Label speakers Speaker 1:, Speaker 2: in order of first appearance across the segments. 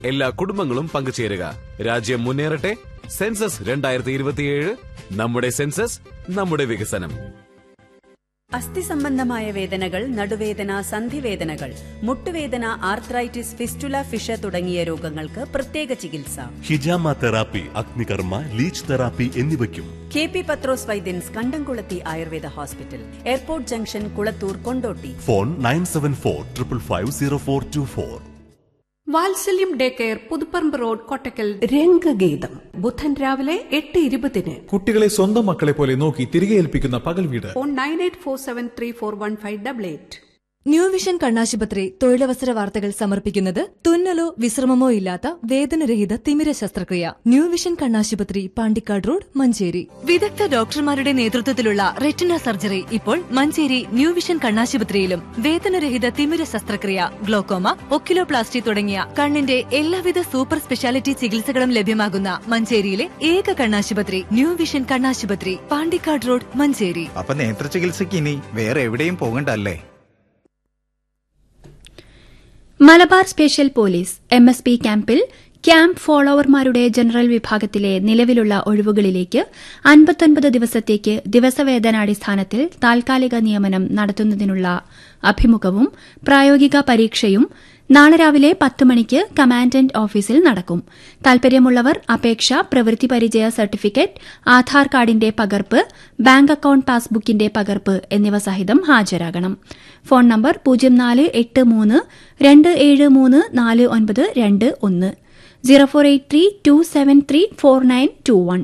Speaker 1: എല്ലാ കുടുംബങ്ങളും പങ്കുചേരുക രാജ്യം മുന്നേറട്ടെ സെൻസസ് രണ്ടായിരത്തി ഇരുപത്തിയേഴ് നമ്മുടെ സെൻസസ് നമ്മുടെ വികസനം
Speaker 2: അസ്ഥി സംബന്ധമായ വേദനകൾ നടുവേദന സന്ധിവേദനകൾ മുട്ടുവേദന ആർത്രൈറ്റിസ് ഫിസ്റ്റുല ഫിഷ തുടങ്ങിയ രോഗങ്ങൾക്ക് പ്രത്യേക ചികിത്സ
Speaker 3: ഹിജാമ തെറാപ്പി അഗ്നികർമ്മ ലീച്ച് തെറാപ്പി എന്നിവയ്ക്കും
Speaker 2: K P Pathros Vaidyans Kandamkulathi Ayurveda hospital airport junction Kulathur Kondotty
Speaker 3: phone nine seven four triple five zero four two four
Speaker 4: Vatsalyam day care Puthuparamba road Kottakkal
Speaker 5: രംഗഗീതം ബുധൻ രാവിലെ എട്ട് ഇരുപതിന്
Speaker 6: കുട്ടികളെ സ്വന്തം മക്കളെ പോലെ നോക്കി തിരികെ ഏൽപ്പിക്കുന്ന പകൽ വീട്
Speaker 4: phone nine eight four seven three four one five double eight
Speaker 7: new vision കണ്ണാശുപത്രി തൊഴിലവസര വാർത്തകൾ സമർപ്പിക്കുന്നത് തുന്നലോ വിശ്രമമോ ഇല്ലാത്ത വേദനരഹിത തിമിര ശസ്ത്രക്രിയ ന്യൂ വിഷൻ കണ്ണാശുപത്രി പാണ്ടിക്കാട് റോഡ് മഞ്ചേരി വിദഗ്ധ ഡോക്ടർമാരുടെ നേതൃത്വത്തിലുള്ള റെറ്റിന സർജറി ഇപ്പോൾ മഞ്ചേരി ന്യൂ വിഷൻ കണ്ണാശുപത്രിയിലും വേദനരഹിത തിമിര ശസ്ത്രക്രിയ ഗ്ലോക്കോമ ഒക്കിലോപ്ലാസ്റ്റി തുടങ്ങിയ കണ്ണിന്റെ എല്ലാവിധ സൂപ്പർ സ്പെഷ്യാലിറ്റി ചികിത്സകളും ലഭ്യമാകുന്ന മഞ്ചേരിയിലെ ഏക കണ്ണാശുപത്രി ന്യൂ വിഷൻ കണ്ണാശുപത്രി പാണ്ടിക്കാട് റോഡ് മഞ്ചേരി
Speaker 8: അപ്പൊ നേത്ര ചികിത്സയ്ക്ക് ഇനി വേറെ എവിടെയും പോകണ്ടല്ലേ
Speaker 9: Malabar special police M S P ക്യാമ്പിൽ ക്യാമ്പ് ഫോളോവർമാരുടെ ജനറൽ വിഭാഗത്തിലെ നിലവിലുള്ള ഒഴിവുകളിലേക്ക് അൻപത്തൊൻപത് ദിവസത്തേക്ക് ദിവസവേതനാടിസ്ഥാനത്തിൽ താൽക്കാലിക നിയമനം നടത്തുന്നതിനുള്ള അഭിമുഖവും പ്രായോഗിക പരീക്ഷയും നാളെ രാവിലെ പത്ത് മണിക്ക് കമാൻഡന്റ് ഓഫീസിൽ നടക്കും താൽപര്യമുള്ളവർ അപേക്ഷ പ്രവൃത്തി പരിചയ സർട്ടിഫിക്കറ്റ് ആധാർ കാർഡിന്റെ പകർപ്പ് ബാങ്ക് അക്കൌണ്ട് പാസ്ബുക്കിന്റെ പകർപ്പ് എന്നിവ സഹിതം ഹാജരാകണം ഫോൺ നമ്പർ പൂജ്യം നാല് എട്ട് മൂന്ന് രണ്ട് ഏഴ് മൂന്ന് നാല് ഒൻപത് രണ്ട് ഒന്ന് zero four eight three two seven three four nine two one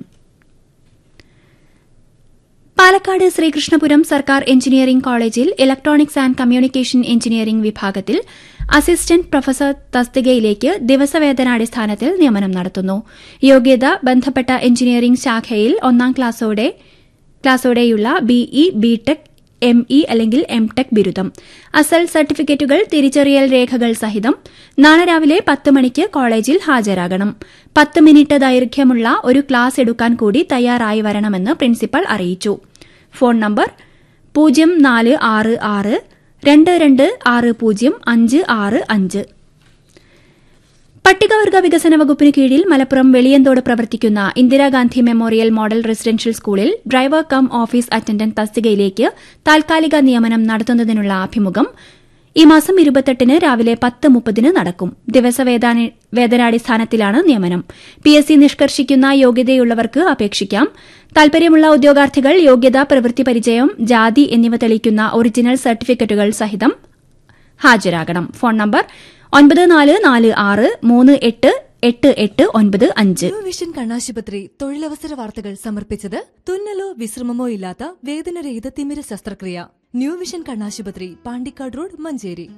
Speaker 9: Palakkad Sreekrishnapuram സർക്കാർ എഞ്ചിനീയറിംഗ് കോളേജിൽ ഇലക്ട്രോണിക്സ് ആൻഡ് കമ്മ്യൂണിക്കേഷൻ എഞ്ചിനീയറിംഗ് വിഭാഗത്തിൽ അസിസ്റ്റന്റ് പ്രൊഫസർ തസ്തികയിലേക്ക് ദിവസവേതനാടിസ്ഥാനത്തിൽ നിയമനം നടത്തുന്നു യോഗ്യത ബന്ധപ്പെട്ട എഞ്ചിനീയറിംഗ് ശാഖയിൽ ഒന്നാം ക്ലാസ്സോടെ ക്ലാസ്സോടെയുള്ള ബിഇ ബിടെക് എം ഇ അല്ലെങ്കിൽ എം ടെക് ബിരുദം അസൽ സർട്ടിഫിക്കറ്റുകൾ തിരിച്ചറിയൽ രേഖകൾ സഹിതം നാളെ രാവിലെ പത്ത് മണിക്ക് കോളേജിൽ ഹാജരാകണം പത്ത് മിനിറ്റ് ദൈർഘ്യമുള്ള ഒരു ക്ലാസ് എടുക്കാൻ കൂടി തയ്യാറായി വരണമെന്ന് പ്രിൻസിപ്പൽ അറിയിച്ചു ഫോൺ നമ്പർ പൂജ്യം നാല് ആറ് ആറ് രണ്ട് രണ്ട് ആറ് പൂജ്യം അഞ്ച് ആറ് അഞ്ച് പട്ടികവർഗ വികസന വകുപ്പിന് കീഴിൽ മലപ്പുറം വെളിയന്തോട് പ്രവർത്തിക്കുന്ന ഇന്ദിരാഗാന്ധി മെമ്മോറിയൽ മോഡൽ റെസിഡൻഷ്യൽ സ്കൂളിൽ ഡ്രൈവർ കം ഓഫീസ് അറ്റൻഡന്റ് തസ്തികയിലേക്ക് താൽക്കാലിക നിയമനം നടത്തുന്നതിനുള്ള അഭിമുഖം ഈ മാസം ഇരുപത്തെട്ടിന് രാവിലെ പത്ത് മുപ്പതിന് നടക്കും ദിവസവേതനാടിസ്ഥാനത്തിലാണ് നിയമനം പി എസ് സി നിഷ്കർഷിക്കുന്ന യോഗ്യതയുള്ളവർക്ക് അപേക്ഷിക്കാം താൽപര്യമുള്ള ഉദ്യോഗാർത്ഥികൾ യോഗ്യത പ്രവൃത്തി പരിചയം ജാതി എന്നിവ തെളിയിക്കുന്ന ഒറിജിനൽ സർട്ടിഫിക്കറ്റുകൾ സഹിതം ഹാജരാകണം ഫോൺ നമ്പർ ഒൻപത് നാല് നാല് ആറ് മൂന്ന് എട്ട് എട്ട് എട്ട് ഒൻപത് അഞ്ച്
Speaker 7: ന്യൂ വിഷൻ കണ്ണാശുപത്രി തൊഴിലവസര വാർത്തകൾ സമർപ്പിച്ചത് തുന്നലോ വിശ്രമമോ ഇല്ലാത്ത വേദനരഹിത തിമിര ശസ്ത്രക്രിയ ന്യൂ വിഷൻ കണ്ണാശുപത്രി Pandikkad road Manjeri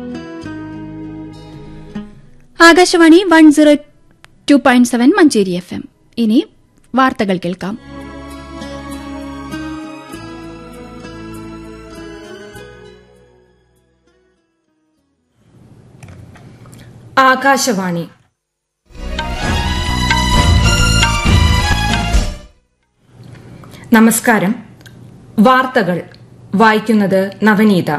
Speaker 9: Akashvani one zero two point seven Manjeri F M ഇനി വാർത്തകൾ കേൾക്കാം
Speaker 10: ആകാശവാണി നമസ്കാരം വാർത്തകൾ വായിക്കുന്നത് നവനീത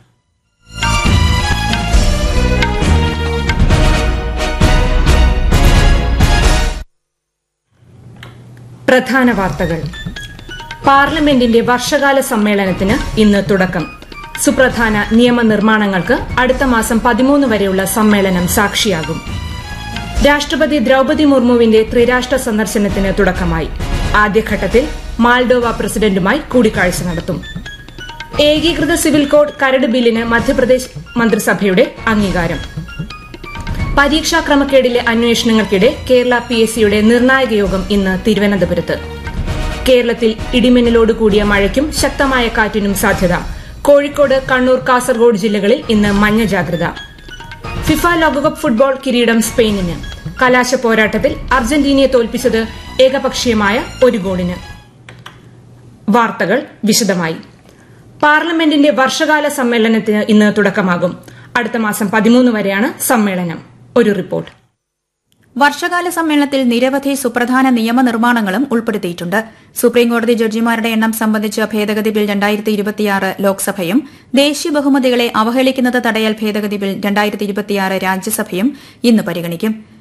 Speaker 10: പ്രധാന വാർത്തകൾ പാർലമെന്റിന്റെ വർഷകാല സമ്മേളനത്തിന് ഇന്ന് തുടക്കം സുപ്രധാന നിയമനിർമ്മാണങ്ങൾക്ക് അടുത്ത മാസം പതിമൂന്ന് വരെയുള്ള സമ്മേളനം സാക്ഷിയാകും രാഷ്ട്രപതി ദ്രൌപതി മുർമുവിന്റെ ത്രിരാഷ്ട്ര സന്ദർശനത്തിന് തുടക്കമായി ആദ്യഘട്ടത്തിൽ മാൾഡോവ പ്രസിഡന്റുമായി കൂടിക്കാഴ്ച നടത്തും ഏകീകൃത സിവിൽ കോഡ് കരട് ബില്ലിന് മധ്യപ്രദേശ് മന്ത്രിസഭയുടെ അംഗീകാരം പരീക്ഷാ ക്രമക്കേടിലെ അന്വേഷണങ്ങൾക്കിടെ കേരള പി എസ് സിയുടെ നിർണായക യോഗം ഇന്ന് തിരുവനന്തപുരത്ത് കേരളത്തിൽ ഇടിമിന്നലോട് കൂടിയ മഴയ്ക്കും ശക്തമായ കാറ്റിനും സാധ്യത കോഴിക്കോട് കണ്ണൂർ കാസർഗോഡ് ജില്ലകളിൽ ഇന്ന് മഞ്ഞ ജാഗ്രത ഫിഫ ലോകകപ്പ് ഫുട്ബോൾ കിരീടം സ്പെയിനിന് കലാശ പോരാട്ടത്തിൽ അർജന്റീനയെ തോൽപ്പിച്ചത് ഏകപക്ഷീയമായ ഒരു ഗോളിന് വാർത്തകൾ വിശദമായി പാർലമെന്റിന്റെ വർഷകാല സമ്മേളനത്തിന് ഇന്ന് തുടക്കമാകും അടുത്ത മാസം പതിമൂന്ന് വരെയാണ് സമ്മേളനം ഒരു റിപ്പോർട്ട്
Speaker 11: വർഷകാല സമ്മേളനത്തിൽ നിരവധി സുപ്രധാന നിയമനിർമ്മാണങ്ങളും ഉൾപ്പെടുത്തിയിട്ടുണ്ട് സുപ്രീംകോടതി ജഡ്ജിമാരുടെ എണ്ണം സംബന്ധിച്ച ഭേദഗതി ബിൽ രണ്ടായിരത്തി ഇരുപത്തിയാറ് ലോക്സഭയും ദേശീയ ബഹുമതികളെ അവഹേളിക്കുന്നത് തടയൽ ഭേദഗതി ബിൽ രണ്ടായിരത്തി ഇരുപത്തിയാറ് രാജ്യസഭയും ഇന്ന് പരിഗണിക്കും